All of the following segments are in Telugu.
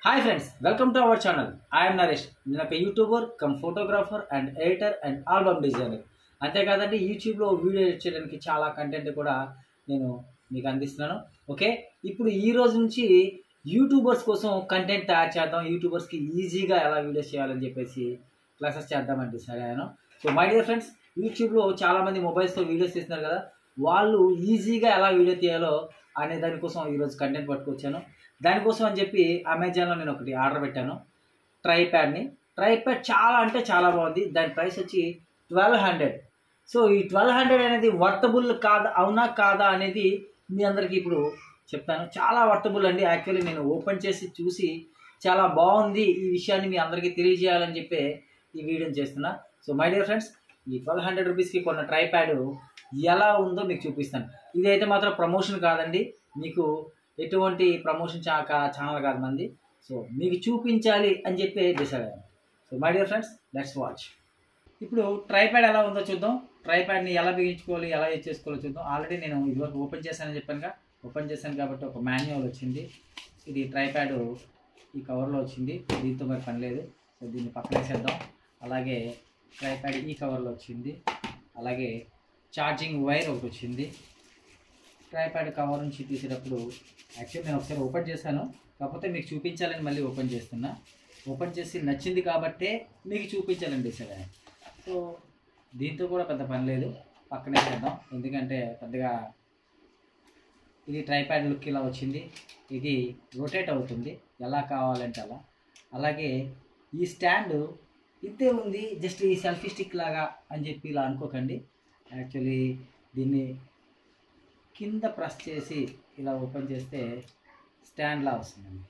hi friends welcome to our channel I'm Naresh నేను ఒక youtuber cum photographer and editor and album designer అంతేకాదండి యూట్యూబ్లో వీడియో ఎడిట్ చేయడానికి చాలా కంటెంట్ కూడా నేను మీకు అందిస్తున్నాను ఓకే ఇప్పుడు ఈ రోజు నుంచి యూట్యూబర్స్ కోసం కంటెంట్ తయారు చేద్దాం యూట్యూబర్స్కి ఈజీగా ఎలా వీడియోస్ చేయాలని చెప్పేసి క్లాసెస్ చేద్దామని డిసైడ్ అయ్యాను సో మై డియర్ ఫ్రెండ్స్ యూట్యూబ్లో చాలామంది మొబైల్స్తో వీడియోస్ తీస్తున్నారు కదా వాళ్ళు ఈజీగా ఎలా వీడియో తీయాలో అనే దానికోసం ఈరోజు కంటెంట్ పట్టుకొచ్చాను దానికోసం అని చెప్పి అమెజాన్లో నేను ఒకటి ఆర్డర్ పెట్టాను ట్రైప్యాడ్ని ట్రైప్యాడ్ చాలా అంటే చాలా బాగుంది దాని ప్రైస్ వచ్చి ట్వెల్వ్ హండ్రెడ్ సో ఈ ట్వెల్వ్ హండ్రెడ్ అనేది వర్తబుల్ కాదా అవునా కాదా అనేది మీ అందరికీ ఇప్పుడు చెప్తాను చాలా వర్తబుల్ అండి యాక్చువల్లీ నేను ఓపెన్ చేసి చూసి చాలా బాగుంది ఈ విషయాన్ని మీ అందరికీ తెలియజేయాలని చెప్పి ఈ వీడియోని చేస్తున్నా సో మై డియర్ ఫ్రెండ్స్ ఈ ట్వెల్వ్ హండ్రెడ్ రూపీస్కి కొన్న ట్రైప్యాడ్ ఎలా ఉందో మీకు చూపిస్తాను ఇదైతే మాత్రం ప్రమోషన్ కాదండి మీకు ఎటువంటి ప్రమోషన్ చా కా- ఛానల్ కాదు మంది సో మీకు చూపించాలి అని చెప్పి డిసైడ్ అయ్యాను so my dear friends let's watch ఇప్పుడు ట్రైప్యాడ్ ఎలా ఉందో చూద్దాం ట్రైప్యాడ్ని ఎలా బిగించుకోవాలి ఎలా యూజ్ చేసుకోవాలో చూద్దాం ఆల్రెడీ నేను ఇదివరకు ఓపెన్ చేశానని చెప్పానుగా ఓపెన్ చేశాను కాబట్టి ఒక మాన్యువల్ వచ్చింది ఇది ట్రైప్యాడ్ ఈ కవర్లో వచ్చింది దీంతో మరి పని లేదు సో దీన్ని పక్కన వేసేద్దాం అలాగే ట్రైప్యాడ్ ఈ కవర్లో వచ్చింది అలాగే ఛార్జింగ్ వైర్ ఒకటి వచ్చింది ట్రైప్యాడ్ కవర్ నుంచి తీసేటప్పుడు యాక్చువల్లీ నేను ఒకసారి ఓపెన్ చేశాను కాకపోతే మీకు చూపించాలని మళ్ళీ ఓపెన్ చేస్తున్నా ఓపెన్ చేసి నచ్చింది కాబట్టే మీకు చూపించాలని డిసైడ్ అయ్యాను సో దీంతో కూడా పెద్ద పని లేదు పక్కనే చేద్దాం ఎందుకంటే పెద్దగా ఇది ట్రైప్యాడ్ లుక్ ఇలా వచ్చింది ఇది రొటేట్ అవుతుంది ఎలా కావాలంటే అలా అలాగే ఈ స్టాండ్ ఇంతే ఉంది జస్ట్ ఈ సెల్ఫీ స్టిక్ లాగా అని చెప్పి ఇలా అనుకోకండి యాక్చువల్లీ దీన్ని కింద ప్రెస్ చేసి ఇలా ఓపెన్ చేస్తే స్టాండ్లా వస్తుందండి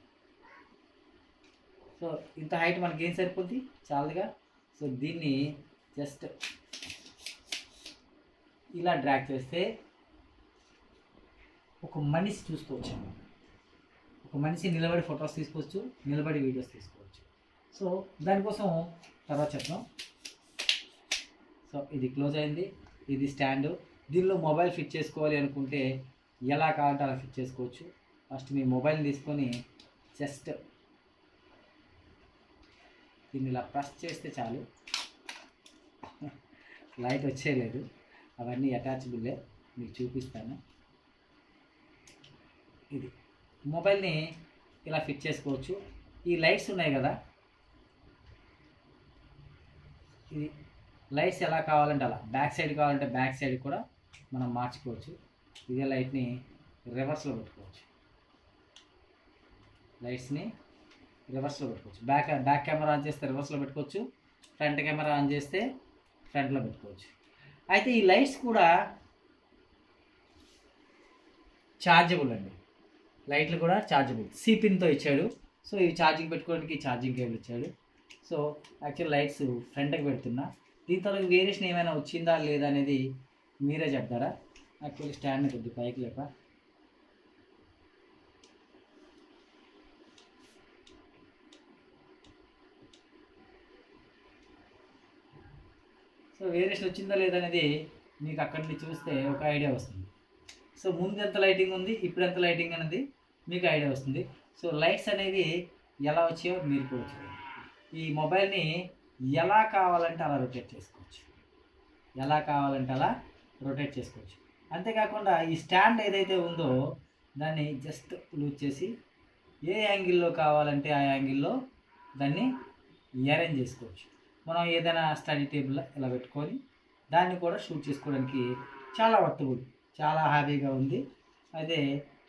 సో ఇంత హైట్ మనకి ఏం సరిపోద్ది చాలుగా సో దీన్ని జస్ట్ ఇలా డ్రాగ్ చేస్తే ఒక మనిషి చూసుకోవచ్చు ఒక మనిషి నిలబడి ఫొటోస్ తీసుకోవచ్చు నిలబడి వీడియోస్ తీసుకోవచ్చు సో దానికోసం తర్వాత చెప్తాం సో ఇది క్లోజ్ అయింది ఇది స్టాండ్ దీనిలో మొబైల్ ఫిట్ చేసుకోవాలి అనుకుంటే ఎలా కావాలంటే అలా ఫిట్ చేసుకోవచ్చు ఫస్ట్ మీ మొబైల్ తీసుకొని జస్ట్ దీన్ని ఇలా ప్రెస్ చేస్తే చాలు లైట్ వచ్చేయలేదు అవన్నీ అటాచబుల్లే మీకు చూపిస్తాను ఇది మొబైల్ని ఇలా ఫిట్ చేసుకోవచ్చు ఈ లైట్స్ ఉన్నాయి కదా ఇది లైట్స్ ఎలా కావాలంటే అలా బ్యాక్ సైడ్ కావాలంటే బ్యాక్ సైడ్ కూడా మనం మార్చుకోవచ్చు ఇదే లైట్ని రివర్స్లో పెట్టుకోవచ్చు లైట్స్ని రివర్స్లో పెట్టుకోవచ్చు బ్యాక్ బ్యాక్ కెమెరా ఆన్ చేస్తే రివర్స్లో పెట్టుకోవచ్చు ఫ్రంట్ కెమెరా ఆన్ చేస్తే ఫ్రంట్లో పెట్టుకోవచ్చు అయితే ఈ లైట్స్ కూడా ఛార్జబుల్ అండి లైట్లు కూడా ఛార్జబుల్ సి పిన్తో ఇచ్చాడు సో ఇవి ఛార్జింగ్ పెట్టుకోవడానికి ఛార్జింగ్ కేబుల్ ఇచ్చాడు సో యాక్చువల్ లైట్స్ ఫ్రంట్కి పెడుతున్నా దీంతో వేరియేషన్ ఏమైనా వచ్చిందా లేదా అనేది మీరే చెప్తారా యాక్చువల్లీ స్టాండ్ కొద్ది పైకి లేక సో వేరియేషన్ వచ్చిందా లేదా అనేది మీకు అక్కడి నుంచి చూస్తే ఒక ఐడియా వస్తుంది సో ముందు ఎంత లైటింగ్ ఉంది ఇప్పుడు ఎంత లైటింగ్ అనేది మీకు ఐడియా వస్తుంది సో లైట్స్ అనేవి ఎలా వచ్చాయో మీరు కూడా చూడండి ఈ మొబైల్ని ఎలా కావాలంటే అలా రొటేట్ చేసుకోవచ్చు ఎలా కావాలంటే అలా రొటేట్ చేసుకోవచ్చు అంతేకాకుండా ఈ స్టాండ్ ఏదైతే ఉందో దాన్ని జస్ట్ లూజ్ చేసి ఏ యాంగిల్లో కావాలంటే ఆ యాంగిల్లో దాన్ని అరేంజ్ చేసుకోవచ్చు మనం ఏదైనా స్టడీ టేబుల్ ఇలా పెట్టుకొని దాన్ని కూడా షూట్ చేసుకోవడానికి చాలా వర్తబుల్ చాలా హ్యాపీగా ఉంది అదే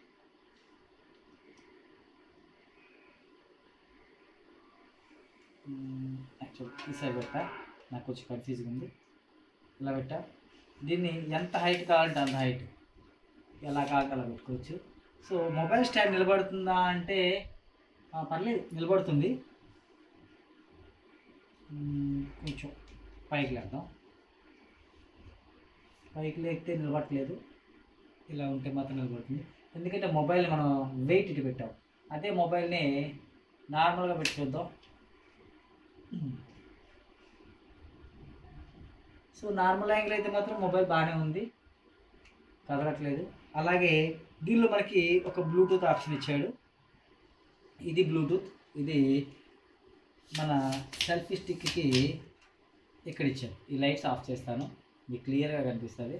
యాక్చువల్ ఈ సైడ్ పెట్టా నాకు కొంచెం కన్ఫ్యూజ్గా ఉంది ఇలా పెట్టా దీన్ని ఎంత హైట్ కావాలంటే అంత హైట్ ఎలా కావాలంటే అలా పెట్టుకోవచ్చు సో మొబైల్ స్టాండ్ నిలబడుతుందా అంటే ఆ, పర్లేదు నిలబడుతుంది మ్మ్, కొంచెం పైకి లేద్దాం పైకి లేస్తే నిలబడట్లేదు ఇలా ఉంటే మాత్రం నిలబడుతుంది ఎందుకంటే మొబైల్ మనం వెయిట్ ఇటు పెట్టాం అదే మొబైల్ని నార్మల్గా పెట్టి చూద్దాం సో నార్మల్ యాంగిల్ అయితే మాత్రం మొబైల్ బాగానే ఉంది కదలట్లేదు అలాగే దీనిలో మనకి ఒక బ్లూటూత్ ఆప్షన్ ఇచ్చాడు ఇది బ్లూటూత్ ఇది మన సెల్ఫీ స్టిక్కి ఇక్కడ ఇచ్చాను ఈ లైట్స్ ఆఫ్ చేస్తాను మీకు క్లియర్గా కనిపిస్తుంది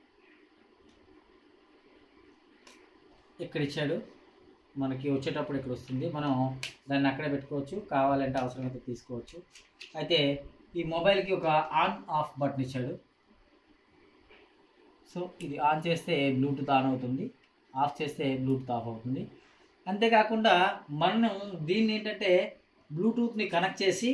ఇక్కడ ఇచ్చాడు మనకి వచ్చేటప్పుడు ఇక్కడ వస్తుంది మనం దాన్ని అక్కడే పెట్టుకోవచ్చు కావాలంటే అవసరమైతే తీసుకోవచ్చు అయితే ఈ మొబైల్కి ఒక ఆన్ ఆఫ్ బటన్ ఇచ్చాడు సో ఇది ఆన్ చేస్తే బ్లూటూత్ ఆన్ అవుతుంది ఆఫ్ చేస్తే బ్లూటూత్ ఆఫ్ అవుతుంది అంతేకాకుండా మనం దీన్ని ఏంటంటే బ్లూటూత్ని కనెక్ట్ చేసి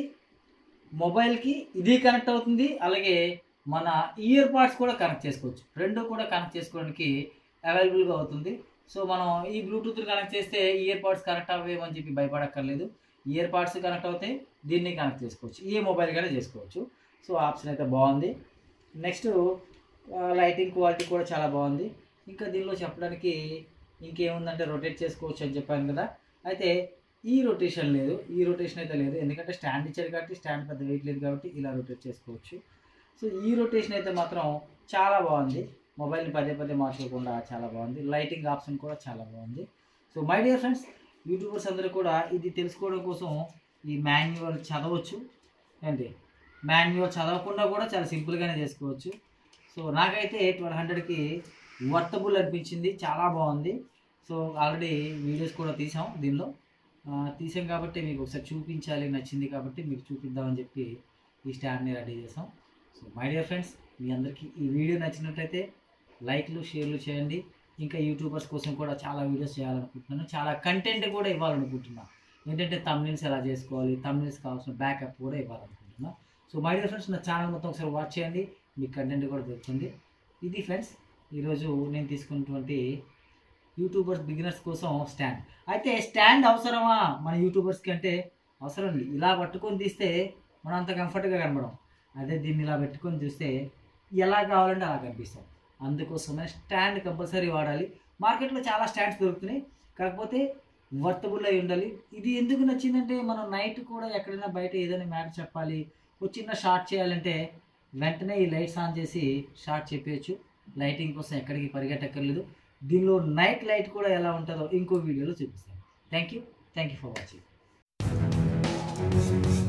మొబైల్కి ఇది కనెక్ట్ అవుతుంది అలాగే మన ఇయర్ పాడ్స్ కూడా కనెక్ట్ చేసుకోవచ్చు రెండు కూడా కనెక్ట్ చేసుకోవడానికి అవైలబుల్గా అవుతుంది సో మనం ఈ బ్లూటూత్ కనెక్ట్ చేస్తే ఇయర్ పాడ్స్ కనెక్ట్ అవ్వేమని చెప్పి భయపడక్కర్లేదు ఇయర్ పాడ్స్ కనెక్ట్ అవుతాయి దీన్ని కనెక్ట్ చేసుకోవచ్చు ఏ మొబైల్ కానీ చేసుకోవచ్చు సో ఆప్షన్ అయితే బాగుంది నెక్స్ట్ లైటింగ్ క్వాలిటీ కూడా చాలా బాగుంది ఇంకా దీనిలో చెప్పడానికి ఇంకేముందంటే రొటేట్ చేసుకోవచ్చు అని చెప్పాను కదా అయితే ఈ రొటేషన్ లేదు ఈ రొటేషన్ అయితే లేదు ఎందుకంటే స్టాండ్ ఇచ్చారు కాబట్టి స్టాండ్ పెద్ద వెయిట్ లేదు కాబట్టి ఇలా రొటేట్ చేసుకోవచ్చు సో ఈ రొటేషన్ అయితే మాత్రం చాలా బాగుంది మొబైల్ని పదే పదే మార్చుకోకుండా చాలా బాగుంది లైటింగ్ ఆప్షన్ కూడా చాలా బాగుంది so my dear friends youtubers అందరూ కూడా ఇది తెలుసుకోవడం కోసం ఈ మాన్యువల్ చదవచ్చు ఏంటి మాన్యువల్ చదవకుండా కూడా చాలా సింపుల్గానే చేసుకోవచ్చు సో నాకైతే ట్వెల్వ్ హండ్రెడ్కి వర్తబుల్ అనిపించింది చాలా బాగుంది సో ఆల్రెడీ వీడియోస్ కూడా తీసాం దీనిలో ఆ, తీసాం కాబట్టి మీకు ఒకసారి చూపించాలి నచ్చింది కాబట్టి మీకు చూపిద్దామని చెప్పి ఈ స్టాండ్ని రెడీ చేసాం సో మై డియర్ ఫ్రెండ్స్ మీ అందరికీ ఈ వీడియో నచ్చినట్లయితే లైక్లు షేర్లు చేయండి ఇంకా యూట్యూబర్స్ కోసం కూడా చాలా వీడియోస్ చేయాలనుకుంటున్నాను చాలా కంటెంట్ కూడా ఇవ్వాలనుకుంటున్నాను ఏంటంటే తమిళన్స్ ఎలా చేసుకోవాలి తమిళన్స్ కావాల్సిన బ్యాకప్ కూడా ఇవ్వాలనుకుంటున్నాను సో మై డియర్ ఫ్రెండ్స్ నా ఛానల్ మొత్తం ఒకసారి వాచ్ చేయండి మీకు కంటెంట్ కూడా దొరుకుతుంది ఇది ఫ్రెండ్స్ ఈరోజు నేను తీసుకున్నటువంటి యూట్యూబర్స్ బిగినర్స్ కోసం స్టాండ్ అయితే స్టాండ్ అవసరమా మన యూట్యూబర్స్కి అంటే అవసరం లేదు ఇలా పట్టుకొని తీస్తే మనం అంత కంఫర్ట్గా కనబడం అదే దీన్ని ఇలా పెట్టుకొని చూస్తే ఎలా కావాలంటే అలా కనిపిస్తాం అందుకోసమే స్టాండ్ కంపల్సరీ వాడాలి మార్కెట్లో చాలా స్టాండ్స్ దొరుకుతున్నాయి కాకపోతే వర్తబుల్ అయి ఉండాలి ఇది ఎందుకు నచ్చిందంటే మనం నైట్ కూడా ఎక్కడైనా బయట ఏదైనా మ్యాటర్ చెప్పాలి ఒక చిన్న షార్ట్ చేయాలంటే వెంటనే ఈ లైట్స్ ఆన్ చేసి షార్ట్ చెప్పేయచ్చు లైటింగ్ కోసం ఎక్కడికి పరిగెట్టక్కర్లేదు దీనిలో నైట్ లైట్ కూడా ఎలా ఉంటుందో ఇంకో వీడియోలో చూపిస్తాను thank you thank you for watching